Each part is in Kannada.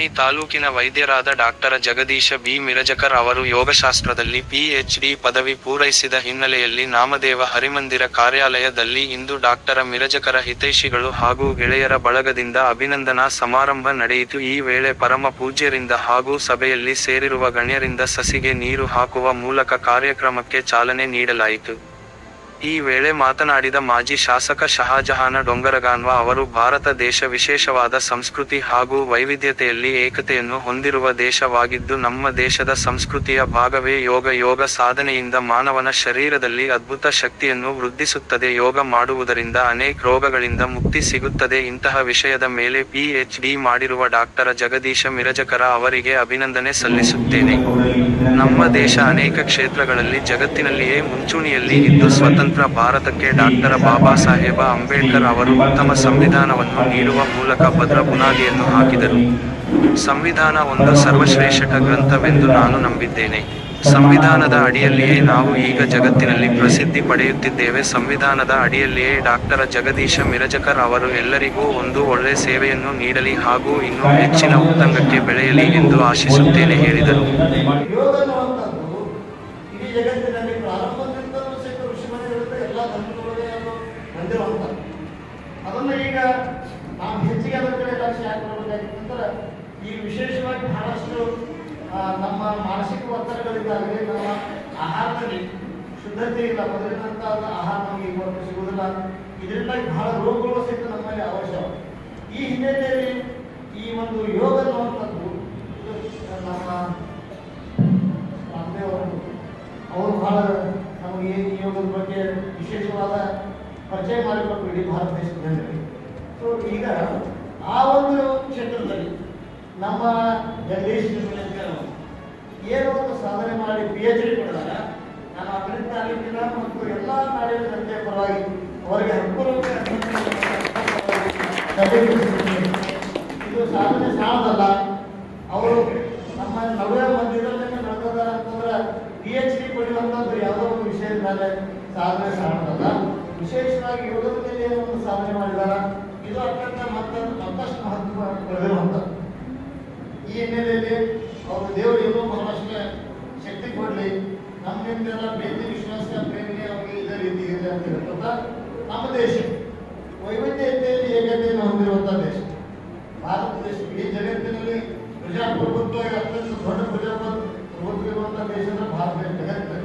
ನಿಪ್ಪಾಣಿ ತಾಲೂಕಿನ ವೈದ್ಯರಾದ ಡಾಕ್ಟರ ಜಗದೀಶ ಬಿ ಮಿರಜಕರ್ ಅವರು ಯೋಗಶಾಸ್ತ್ರದಲ್ಲಿ ಪಿಎಚ್ಡಿ ಪದವಿ ಪೂರೈಸಿದ ಹಿನ್ನೆಲೆಯಲ್ಲಿ ನಾಮದೇವ ಹರಿಮಂದಿರ ಕಾರ್ಯಾಲಯದಲ್ಲಿ ಇಂದು ಡಾಕ್ಟರ ಮಿರಜಕರ ಹಿತೈಷಿಗಳು ಹಾಗೂ ಗೆಳೆಯರ ಬಳಗದಿಂದ ಅಭಿನಂದನಾ ಸಮಾರಂಭ ನಡೆಯಿತು ಈ ವೇಳೆ ಪರಮ ಪೂಜ್ಯರಿಂದ ಹಾಗೂ ಸಭೆಯಲ್ಲಿ ಸೇರಿರುವ ಗಣ್ಯರಿಂದ ಸಸಿಗೆ ನೀರು ಹಾಕುವ ಮೂಲಕ ಕಾರ್ಯಕ್ರಮಕ್ಕೆ ಚಾಲನೆ ನೀಡಲಾಯಿತು ಈ ವೇಳೆ ಮಾತನಾಡಿದ ಮಾಜಿ ಶಾಸಕ ಶಹಾಜಹಾನ ಡೊಂಗರಗಾನ್ವ ಅವರು ಭಾರತ ದೇಶ ವಿಶೇಷವಾದ ಸಂಸ್ಕೃತಿ ಹಾಗೂ ವೈವಿಧ್ಯತೆಯಲ್ಲಿ ಏಕತೆಯನ್ನು ಹೊಂದಿರುವ ದೇಶವಾಗಿದ್ದು ನಮ್ಮ ದೇಶದ ಸಂಸ್ಕೃತಿಯ ಭಾಗವೇ ಯೋಗ ಯೋಗ ಸಾಧನೆಯಿಂದ ಮಾನವನ ಶರೀರದಲ್ಲಿ ಅದ್ಭುತ ಶಕ್ತಿಯನ್ನು ವೃದ್ಧಿಸುತ್ತದೆ ಯೋಗ ಮಾಡುವುದರಿಂದ ಅನೇಕ ರೋಗಗಳಿಂದ ಮುಕ್ತಿ ಸಿಗುತ್ತದೆ ಇಂತಹ ವಿಷಯದ ಮೇಲೆ ಪಿಎಚ್ ಡಿ ಮಾಡಿರುವ ಡಾಕ್ಟರ ಜಗದೀಶ ಮಿರಜಕರ ಅವರಿಗೆ ಅಭಿನಂದನೆ ಸಲ್ಲಿಸುತ್ತೇನೆ ನಮ್ಮ ದೇಶ ಅನೇಕ ಕ್ಷೇತ್ರಗಳಲ್ಲಿ ಜಗತ್ತಿನಲ್ಲಿಯೇ ಮುಂಚೂಣಿಯಲ್ಲಿ ಇದ್ದು ಸ್ವತಂತ್ರ ಭಾರತಕ್ಕೆ ಡಾಕ್ಟರ ಬಾಬಾ ಸಾಹೇಬ ಅಂಬೇಡ್ಕರ್ ಅವರು ಉತ್ತಮ ಸಂವಿಧಾನವನ್ನು ನೀಡುವ ಮೂಲಕ ಭದ್ರ ಬುನಾದಿಯನ್ನು ಹಾಕಿದರು ಸಂವಿಧಾನ ಒಂದು ಸರ್ವಶ್ರೇಷ್ಠ ಗ್ರಂಥವೆಂದು ನಾನು ನಂಬಿದ್ದೇನೆ ಸಂವಿಧಾನದ ಅಡಿಯಲ್ಲಿಯೇ ನಾವು ಈಗ ಜಗತ್ತಿನಲ್ಲಿ ಪ್ರಸಿದ್ಧಿ ಪಡೆಯುತ್ತಿದ್ದೇವೆ ಸಂವಿಧಾನದ ಅಡಿಯಲ್ಲಿಯೇ ಡಾಕ್ಟರ ಜಗದೀಶ ಮಿರಜಕರ್ ಅವರು ಎಲ್ಲರಿಗೂ ಒಂದು ಒಳ್ಳೆ ಸೇವೆಯನ್ನು ನೀಡಲಿ ಹಾಗೂ ಇನ್ನೂ ಹೆಚ್ಚಿನ ಉತ್ತಂಗಕ್ಕೆ ಬೆಳೆಯಲಿ ಎಂದು ಆಶಿಸುತ್ತೇನೆ ಹೇಳಿದರು ಯೋಗ ಅನ್ನುವಂಥದ್ದು ಇಡೀ ಜಗತ್ತಿನಲ್ಲಿ ಪ್ರಾರಂಭದಿಂದಲೂ ಸಹಿತ ಋಷಿಮುನಿಗಳಿಂದ ಎಲ್ಲ ಧರ್ಮದೊಳಗೆ ಅದು ಬಂದಿರುವಂಥದ್ದು ಅದನ್ನು ಈಗ ನಾವು ಹೆಚ್ಚಿಗೆ ಅದರ ಕಡೆ ಲಕ್ಷ್ಯ ಯಾಕೆ ಕೊಡಬೇಕಾಗಿತ್ತಂದ್ರೆ ಈ ವಿಶೇಷವಾಗಿ ಬಹಳಷ್ಟು ಆ, ನಮ್ಮ ಮಾನಸಿಕ ಒತ್ತಡಗಳಿಂದಾಗಲಿ ನಮ್ಮ ಆಹಾರದಲ್ಲಿ ಶುದ್ಧತೆ ಇಲ್ಲ ಮೊದಲಿನಂತಾದ ಆಹಾರ ನಮಗೆ ಇವತ್ತು ಸಿಗುವುದಿಲ್ಲ ಇದರಿಂದಾಗಿ ಬಹಳ ರೋಗಗಳು ಸಹಿತ ನಮ್ಮಲ್ಲಿ ಅವಶ್ಯ ಈ ಹಿನ್ನೆಲೆಯಲ್ಲಿ ಈ ಒಂದು ಯೋಗ ಅನ್ನುವಂಥದ್ದು ಇದು ನಮ್ಮ ರಾಮದೇವ್ ಅವರು ಅವರು ಬಹಳ ನಮಗೆ ಈ ಯೋಗದ ಬಗ್ಗೆ ವಿಶೇಷವಾದ ಪರಿಚಯ ಮಾಡಿಕೊಟ್ಟು ಇಡೀ ಭಾರತ ದೇಶದ ಜನರಿಗೆ ಸೊ ಈಗ ಆ ಒಂದು ಕ್ಷೇತ್ರದಲ್ಲಿ ನಮ್ಮ ಜಗದೀಶ್ ನಿಂಬೆಳಕರ್ ಅವರು ಏನೋ ಒಂದು ಸಾಧನೆ ಮಾಡಿ ಪಿ ಎಚ್ ಡಿ ಪಡೆದಾಗ ನಾನು ಅಭಿವೃದ್ಧಿ ತಾಲೂಕಿನ ಮತ್ತು ಎಲ್ಲ ನಾಡಿನ ಜನತೆಯ ಪರವಾಗಿ ಅವರಿಗೆ ಅನುಕೂಲವಾಗಿ ಅಭಿನಂದನೆಗಳನ್ನು ಇದು ಸಾಧನೆ ಸಾಲದಲ್ಲ ಅವರು ನಮ್ಮ ನಡುವೆ ಮಂದಿರದಲ್ಲಿ ನಡೆದಾರ ಅಂತಂದ್ರೆ ಪಿ ಎಚ್ ಡಿ ಪಡೆಯುವಂಥದ್ದು ಯಾವುದೋ ಒಂದು ವಿಷಯದ ಮೇಲೆ ಸಾಧನೆ ಸಾಲದಲ್ಲ ವಿಶೇಷವಾಗಿ ಯೋಗದ ಮೇಲೆ ಏನೋ ಒಂದು ಸಾಧನೆ ಮಾಡಿದಾರ ಇದು ಅತ್ಯಂತ ಮತ್ತೊಂದು ಮತ್ತಷ್ಟು ಮಹತ್ವ ಪಡೆದಿರುವಂಥದ್ದು ಈ ಹಿನ್ನೆಲೆಯಲ್ಲಿ ಅವರು ದೇವರು ಇನ್ನೂ ಬಹಳಷ್ಟು ಶಕ್ತಿ ಕೊಡಲಿ ನಮ್ಮಿಂದೆಲ್ಲ ಪ್ರೀತಿ ವಿಶ್ವಾಸ ಪ್ರೇರಣೆ ಅವರಿಗೆ ಇದೇ ರೀತಿ ಇದೆ ಅಂತ ಹೇಳ್ಕೊತಾ ನಮ್ಮ ದೇಶ ವೈವಿಧ್ಯತೆಯಲ್ಲಿ ಏಕತೆಯನ್ನು ಹೊಂದಿರುವಂಥ ದೇಶ ಭಾರತ ದೇಶ ಇಡೀ ಜಗತ್ತಿನಲ್ಲಿ ಪ್ರಜಾಪ್ರಭುತ್ವ ಅತ್ಯಂತ ದೊಡ್ಡ ಪ್ರಜಾಪ್ರಭುತ್ವ ಇರುವಂಥ ದೇಶ ಅಂದ್ರೆ ಭಾರತ ದೇಶ ಜಗತ್ತಿನಲ್ಲಿ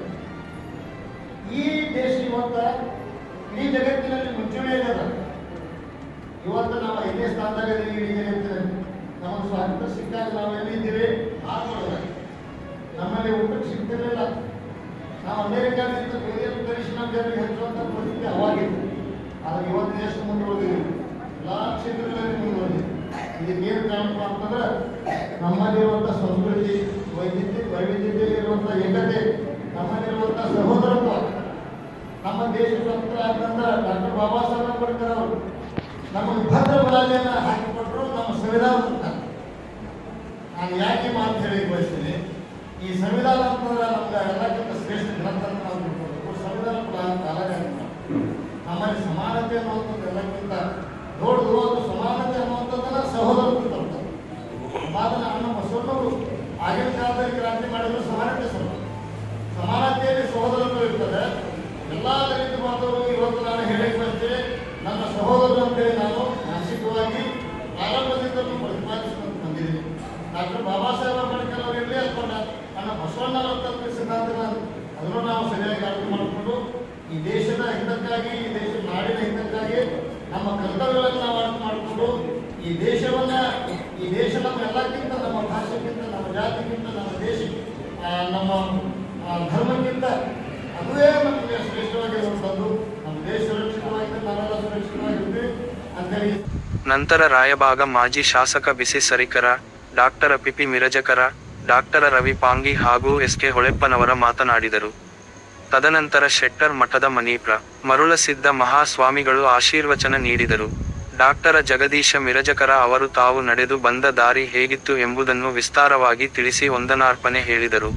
ಈ ದೇಶ ಇವತ್ತ ಇಡೀ ಜಗತ್ತಿನಲ್ಲಿ ಮುಂಚೂಣಿಯಲ್ಲಿ ಅದ ಇವತ್ತು ನಾವು ಐದನೇ ಸ್ಥಾನದಾಗ ಇದೀವಿ ಇಡೀ ಜಗತ್ತಿನಲ್ಲಿ ನಮಗೆ ಸ್ವಾತಂತ್ರ್ಯ ಸಿಕ್ಕಾಗ ನಾವು ಎಲ್ಲಿದ್ದೀವಿ ಆತ್ಮೊಳಗೆ ನಮ್ಮಲ್ಲಿ ಊಟಕ್ಕೆ ಸಿಗ್ತಿರಲಿಲ್ಲ ನಾವು ಅಮೇರಿಕಾದಿಂದ ಬೇರೆ ಕನಿಷ್ಠ ನಮ್ಮ ಜನರಿಗೆ ಹಚ್ಚುವಂಥ ಪರಿಸ್ಥಿತಿ ಅವಾಗಿತ್ತು ಆದ್ರೆ ಇವತ್ತು ದೇಶ ಮುಂದುವರೆದಿದೆ ಎಲ್ಲ ಕ್ಷೇತ್ರಗಳಲ್ಲಿ ಮುಂದುವರೆದಿದೆ ಇದಕ್ಕೇನು ಕಾರಣಪ್ಪ ಅಂತಂದ್ರೆ ನಮ್ಮಲ್ಲಿರುವಂಥ ಸಂಸ್ಕೃತಿ ವೈವಿಧ್ಯ ವೈವಿಧ್ಯತೆಯಲ್ಲಿರುವಂಥ ಏಕತೆ ನಮ್ಮಲ್ಲಿರುವಂಥ ಸಹೋದರತ್ವ ನಮ್ಮ ದೇಶ ಸ್ವತಂತ್ರ ಆದ ನಂತರ ಡಾಕ್ಟರ್ ಬಾಬಾ ಸಾಹೇಬ್ ಅಂಬೇಡ್ಕರ್ ಅವರು ನಮ್ಮ ಭದ್ರ ಬಲಾಲಿಯನ್ನು ಹಾಕಿಕೊಟ್ಟರು ನಮ್ಮ ಸಂವಿಧಾನ ಮುಖಾಂತರ. ನಾನು ಯಾಕೆ ಮಾತು ಹೇಳಿ ಬಯಸ್ತೀನಿ ಈ ಸಂವಿಧಾನ ಅಂತಂದ್ರೆ ನಮ್ಗೆ ಎಲ್ಲಕ್ಕಿಂತ ಶ್ರೇಷ್ಠ ಗ್ರಂಥ ಅಂತ ನಾವು ತಿಳ್ಕೊಬೇಕು ಸಂವಿಧಾನ ಕೂಡ ಕಾಲಾಗ ನಮ್ಮಲ್ಲಿ ಸಮಾನತೆ ಅನ್ನುವಂಥದ್ದು ಎಲ್ಲಕ್ಕಿಂತ ದೊಡ್ಡದು ಅದು ಸಮಾನತೆ ಅನ್ನುವಂಥದ್ದನ್ನ ಸಹೋದರತ್ವ ತರ್ತದೆ ಸಮಾಧಾನ ನಮ್ಮ ಬಸವಣ್ಣವರು ಆಗಿನ ಕಾಲದಲ್ಲಿ ಕ್ರಾಂತಿ ಮಾಡಿದ್ರು ಸಮಾನತೆ ಸಮ ಸಮಾನತೆಯಲ್ಲಿ ಸಹೋದರತ್ವ ಇರ್ತದೆ ಎಲ್ಲ ದಲಿತ ಬಾಂಧವರು ಇವತ್ತು ನಾನು ಹೇಳಕ್ಕೆ ಬಯಸ್ತೇನೆ ನನ್ನ ಸಹೋದರರು ಅಂತೇಳಿ ನಾನು ಮಾನಸಿಕವಾಗಿ ಪ್ರಾರಂಭದಿಂದಲೂ ಪ್ರತಿಪಾದಿಸಿಕೊಂಡು ಬಂದಿದ್ದೀನಿ ಡಾಕ್ಟರ್ ಬಾಬಾ ಸಾಹೇಬ್ ಅಂಬೇಡ್ಕರ್ ಅವರು ಇರಲಿ ಅಥವಾ ಡಾ- ನನ್ನ ಬಸವಣ್ಣವರ ತತ್ವ ಸಿದ್ಧಾಂತನ ಅದನ್ನು ನಾವು ಸರಿಯಾಗಿ ಅರ್ಥ ಮಾಡಿಕೊಂಡು ಈ ದೇಶದ ಹಿತಕ್ಕಾಗಿ ಈ ದೇಶದ ನಾಡಿನ ಹಿತಕ್ಕಾಗಿ ನಮ್ಮ ಕರ್ತವ್ಯಗಳನ್ನು ನಾವು ಅರ್ಥ ಮಾಡಿಕೊಂಡು ಈ ದೇಶವನ್ನ ಈ ದೇಶ ನಮ್ಮ ಎಲ್ಲಕ್ಕಿಂತ ನಮ್ಮ ಭಾಷೆಗಿಂತ ನಮ್ಮ ಜಾತಿಗಿಂತ ನಮ್ಮ ದೇಶ ಆ, ನಮ್ಮ ಆ, ಧರ್ಮಕ್ಕಿಂತ ಅದುವೇ ನಮಗೆ ಶ್ರೇಷ್ಠವಾಗಿರುವಂಥದ್ದು ನಮ್ಮ ದೇಶ ಸುರಕ್ಷಿತವಾಗಿದ್ದರೆ ನಾವೆಲ್ಲ ಸುರಕ್ಷಿತವಾಗಿರ್ತೀವಿ ಅಂತೇಳಿ ನಂತರ ರಾಯಬಾಗ ಮಾಜಿ ಶಾಸಕ ಬಿಸಿ ಸರಿಕರ ಡಾಕ್ಟರ ಪಿಪಿ ಮಿರಜಕರ ಡಾಕ್ಟರ ರವಿ ಪಾಂಗಿ ಹಾಗೂ ಎಸ್ಕೆ ಹೊಳೆಪ್ಪನವರ ಮಾತನಾಡಿದರು ತದನಂತರ ಶೆಟ್ಟರ್ ಮಠದ ಮನೀಪ್ರ ಮರುಳಸಿದ್ದ ಮಹಾಸ್ವಾಮಿಗಳು ಆಶೀರ್ವಚನ ನೀಡಿದರು ಡಾಕ್ಟರ ಜಗದೀಶ ಮಿರಜಕರ ಅವರು ತಾವು ನಡೆದು ಬಂದ ದಾರಿ ಹೇಗಿತ್ತು ಎಂಬುದನ್ನು ವಿಸ್ತಾರವಾಗಿ ತಿಳಿಸಿ ವಂದನಾರ್ಪಣೆ ಹೇಳಿದರು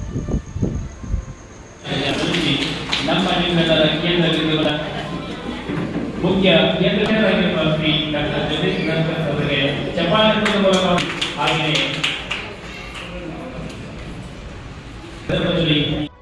ಅಭಿವೃದ್ಧಿ ನಮ್ಮ ನಿಮ್ಮೆಲ್ಲರ ಕೇಂದ್ರ ಬಿಂದುಗಳ ಮುಖ್ಯ ಕೇಂದ್ರ ಶ್ರೀ ಡಾಕ್ಟರ್ ಜಗದೀಶ್ ನಂತರ ಅವರಿಗೆ ಚಪಾಲಿ ಮೂಲಕ ಹಾಗೆಯೇ ಅದರ ಬದಲಿ